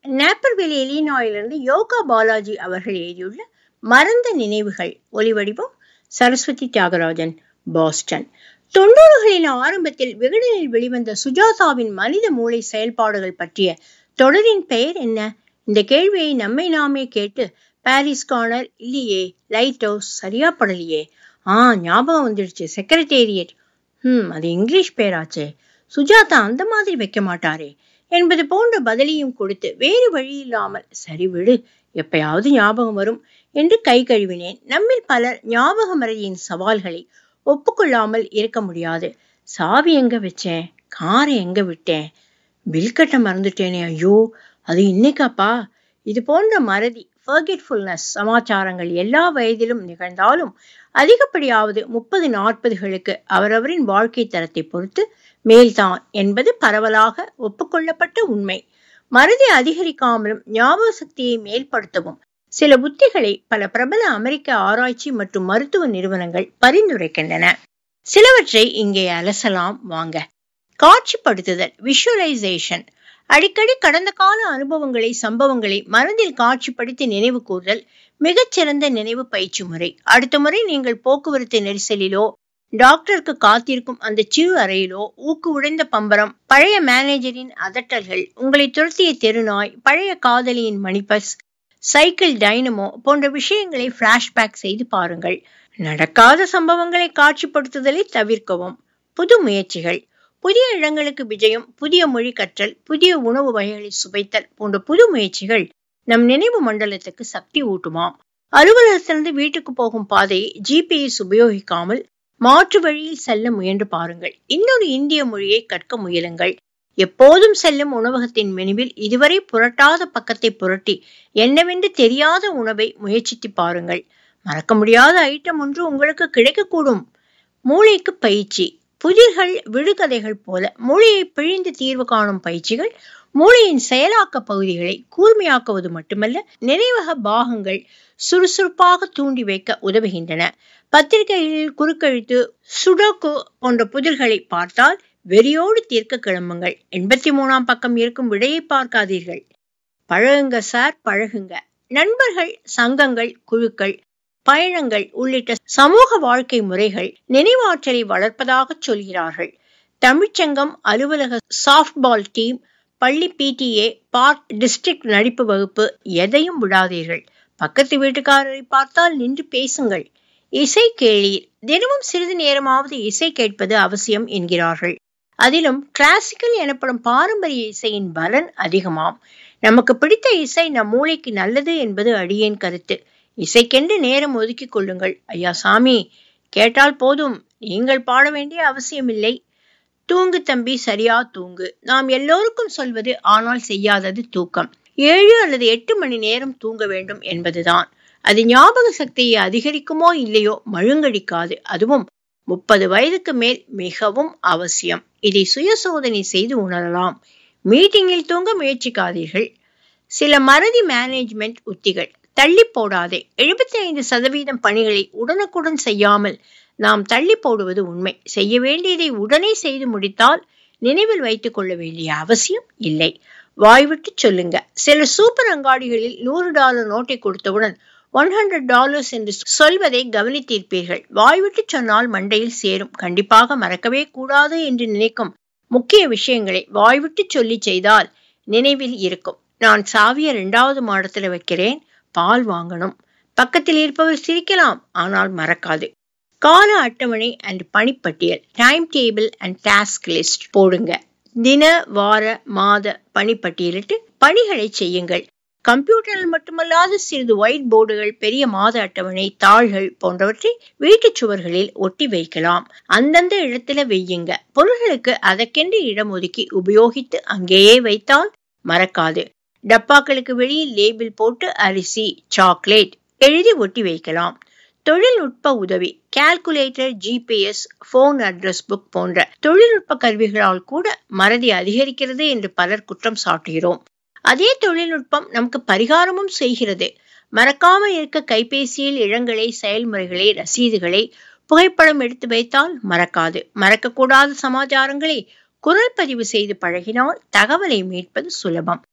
நேப்பர்வெலி இலினாயிலிருந்து யோகா பாலாஜி அவர்கள் எழுதியுள்ள மறந்த நினைவுகள் ஒலிவடிவம் சரஸ்வதி தியாகராஜன் பாஸ்டன் தொண்ணூறுகளின் ஆரம்பத்தில் விகடனில் வெளிவந்த சுஜாதாவின் மனித மூளை செயல்பாடுகள் பற்றிய தொடரின் பெயர் என்ன இந்த கேள்வியை நம்மை நாமே கேட்டு பாரிஸ் கார்னர் இல்லையே லைட் ஹவுஸ் சரியா படலையே ஆ ஞாபகம் வந்துடுச்சு செக்ரட்டேரியட் ஹம் அது இங்கிலீஷ் பேராச்சே சுஜாதா அந்த மாதிரி வைக்க மாட்டாரே என்பது போன்ற பதிலையும் கொடுத்து வேறு வழி இல்லாமல் சரி விடு எப்பயாவது ஞாபகம் வரும் என்று கை கழுவினேன் நம்மில் பலர் ஞாபக மறையின் சவால்களை ஒப்புக்கொள்ளாமல் இருக்க முடியாது சாவி எங்க வச்சேன் காரை எங்க விட்டேன் பில் கட்ட மறந்துட்டேனே ஐயோ அது இன்னைக்காப்பா இது போன்ற மறதி ஃபர்கெட்ஃபுல்னஸ் சமாச்சாரங்கள் எல்லா வயதிலும் நிகழ்ந்தாலும் அதிகப்படியாவது முப்பது நாற்பதுகளுக்கு அவரவரின் வாழ்க்கை தரத்தை பொறுத்து மேல்தான் என்பது பரவலாக ஒப்புக்கொள்ளப்பட்ட உண்மை மறதி அதிகரிக்காமலும் ஞாபக சக்தியை மேல்படுத்தவும் சில புத்திகளை பல பிரபல அமெரிக்க ஆராய்ச்சி மற்றும் மருத்துவ நிறுவனங்கள் பரிந்துரைக்கின்றன சிலவற்றை இங்கே அலசலாம் வாங்க காட்சிப்படுத்துதல் விஷுவலைசேஷன் அடிக்கடி கடந்த கால அனுபவங்களை சம்பவங்களை மனதில் காட்சிப்படுத்தி நினைவு கூறுதல் மிகச்சிறந்த நினைவு பயிற்சி முறை அடுத்த முறை நீங்கள் போக்குவரத்து நெரிசலிலோ டாக்டருக்கு காத்திருக்கும் அந்த சிறு அறையிலோ ஊக்கு உடைந்த பம்பரம் பழைய மேனேஜரின் அதட்டல்கள் உங்களை துரத்திய தெருநாய் பழைய காதலியின் மணிபஸ் சைக்கிள் டைனமோ போன்ற விஷயங்களை பிளாஷ்பேக் செய்து பாருங்கள் நடக்காத சம்பவங்களை காட்சிப்படுத்துதலை தவிர்க்கவும் புது முயற்சிகள் புதிய இடங்களுக்கு விஜயம் புதிய மொழி கற்றல் புதிய உணவு வகைகளை சுவைத்தல் போன்ற புது முயற்சிகள் நம் நினைவு மண்டலத்துக்கு சக்தி ஊட்டுமாம் அலுவலகத்திலிருந்து வீட்டுக்கு போகும் பாதையை ஜிபிஎஸ் உபயோகிக்காமல் மாற்று வழியில் செல்ல முயன்று பாருங்கள் இன்னொரு இந்திய மொழியை கற்க முயலுங்கள் எப்போதும் செல்லும் உணவகத்தின் மெனுவில் இதுவரை புரட்டாத பக்கத்தை புரட்டி என்னவென்று தெரியாத உணவை முயற்சித்து பாருங்கள் மறக்க முடியாத ஐட்டம் ஒன்று உங்களுக்கு கிடைக்கக்கூடும் மூளைக்கு பயிற்சி புதிர்கள் விடுகதைகள் போல மூளையை பிழிந்து தீர்வு காணும் பயிற்சிகள் மூளையின் செயலாக்க பகுதிகளை கூர்மையாக்குவது மட்டுமல்ல நினைவக பாகங்கள் சுறுசுறுப்பாக தூண்டி வைக்க உதவுகின்றன பத்திரிகைகளில் குறுக்கெழுத்து சுடோக்கு போன்ற புதிர்களை பார்த்தால் வெறியோடு தீர்க்க கிளம்புங்கள் எண்பத்தி மூணாம் பக்கம் இருக்கும் விடையை பார்க்காதீர்கள் பழகுங்க சார் பழகுங்க நண்பர்கள் சங்கங்கள் குழுக்கள் பயணங்கள் உள்ளிட்ட சமூக வாழ்க்கை முறைகள் நினைவாற்றலை வளர்ப்பதாக சொல்கிறார்கள் தமிழ்ச்சங்கம் அலுவலக சாஃப்ட்பால் டீம் பள்ளி பிடிஏ பார்க் டிஸ்ட்ரிக்ட் நடிப்பு வகுப்பு எதையும் விடாதீர்கள் பக்கத்து வீட்டுக்காரரை பார்த்தால் நின்று பேசுங்கள் இசை கேளீர் தினமும் சிறிது நேரமாவது இசை கேட்பது அவசியம் என்கிறார்கள் அதிலும் கிளாசிக்கல் எனப்படும் பாரம்பரிய இசையின் பலன் அதிகமாம் நமக்கு பிடித்த இசை நம் மூளைக்கு நல்லது என்பது அடியேன் கருத்து இசைக்கென்று நேரம் ஒதுக்கிக் கொள்ளுங்கள் ஐயா சாமி கேட்டால் போதும் நீங்கள் பாட வேண்டிய அவசியமில்லை தூங்கு தம்பி சரியா தூங்கு நாம் எல்லோருக்கும் சொல்வது ஆனால் செய்யாதது தூக்கம் ஏழு அல்லது எட்டு மணி நேரம் தூங்க வேண்டும் என்பதுதான் அது ஞாபக சக்தியை அதிகரிக்குமோ இல்லையோ மழுங்கடிக்காது அதுவும் முப்பது வயதுக்கு மேல் மிகவும் அவசியம் இதை சுய சோதனை செய்து உணரலாம் மீட்டிங்கில் தூங்க முயற்சிக்காதீர்கள் சில மறதி மேனேஜ்மெண்ட் உத்திகள் தள்ளி போடாதே எழுபத்தி ஐந்து சதவீதம் பணிகளை உடனுக்குடன் செய்யாமல் நாம் தள்ளி போடுவது உண்மை செய்ய வேண்டியதை உடனே செய்து முடித்தால் நினைவில் வைத்துக் கொள்ள வேண்டிய அவசியம் இல்லை வாய்விட்டு சொல்லுங்க சில சூப்பர் அங்காடிகளில் நூறு டாலர் நோட்டை கொடுத்தவுடன் ஒன் ஹண்ட்ரட் டாலர்ஸ் என்று சொல்வதை கவனித்திருப்பீர்கள் வாய்விட்டு சொன்னால் மண்டையில் சேரும் கண்டிப்பாக மறக்கவே கூடாது என்று நினைக்கும் முக்கிய விஷயங்களை வாய்விட்டு சொல்லி செய்தால் நினைவில் இருக்கும் நான் சாவிய இரண்டாவது மாடத்துல வைக்கிறேன் பால் வாங்கணும் பக்கத்தில் இருப்பவர் சிரிக்கலாம் ஆனால் மறக்காது கால அட்டவணை அண்ட் பணிப்பட்டியல் time table and task list போடுங்க தின வார மாத பணிப்பட்டியலிட்டு பணிகளை செய்யுங்கள் கம்ப்யூட்டரில் மட்டுமல்லாது சிறிது ஒயிட் போர்டுகள் பெரிய மாத அட்டவணை தாள்கள் போன்றவற்றை வீட்டு சுவர்களில் ஒட்டி வைக்கலாம் அந்தந்த இடத்துல வையுங்க பொருள்களுக்கு அதற்கென்று இடம் ஒதுக்கி உபயோகித்து அங்கேயே வைத்தால் மறக்காது டப்பாக்களுக்கு வெளியில் லேபிள் போட்டு அரிசி சாக்லேட் எழுதி ஒட்டி வைக்கலாம் தொழில்நுட்ப உதவி calculator GPS phone address book போன்ற தொழில்நுட்ப கருவிகளால் கூட மறதி அதிகரிக்கிறது என்று பலர் குற்றம் சாட்டுகிறோம் அதே தொழில்நுட்பம் நமக்கு பரிகாரமும் செய்கிறது மறக்காம இருக்க கைபேசியில் இளங்களை செயல்முறைகளை ரசீதுகளை புகைப்படம் எடுத்து வைத்தால் மறக்காது மறக்கக்கூடாத சமாச்சாரங்களை குரல் பதிவு செய்து பழகினால் தகவலை மீட்பது சுலபம்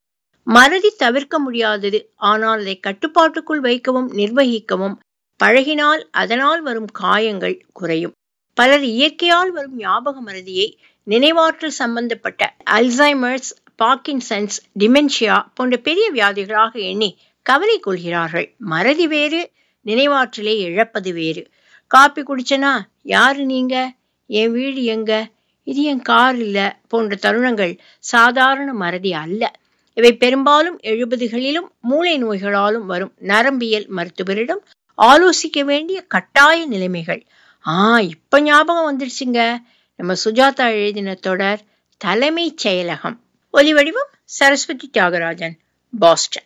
மறதி தவிர்க்க முடியாதது ஆனால் அதை கட்டுப்பாட்டுக்குள் வைக்கவும் நிர்வகிக்கவும் பழகினால் அதனால் வரும் காயங்கள் குறையும் பலர் இயற்கையால் வரும் ஞாபக மறதியை நினைவாற்றல் சம்பந்தப்பட்ட அல்சைமர்ஸ் பார்க்கின்சன்ஸ் டிமென்ஷியா போன்ற பெரிய வியாதிகளாக எண்ணி கவலை கொள்கிறார்கள் மறதி வேறு நினைவாற்றலை இழப்பது வேறு காப்பி குடிச்சனா யாரு நீங்க என் வீடு எங்க இது என் கார் இல்ல போன்ற தருணங்கள் சாதாரண மறதி அல்ல இவை பெரும்பாலும் எழுபதுகளிலும் மூளை நோய்களாலும் வரும் நரம்பியல் மருத்துவரிடம் ஆலோசிக்க வேண்டிய கட்டாய நிலைமைகள் ஆ இப்ப ஞாபகம் வந்துடுச்சுங்க நம்ம சுஜாதா எழுதின தொடர் தலைமைச் செயலகம் ஒலி வடிவம் சரஸ்வதி தியாகராஜன் பாஸ்டன்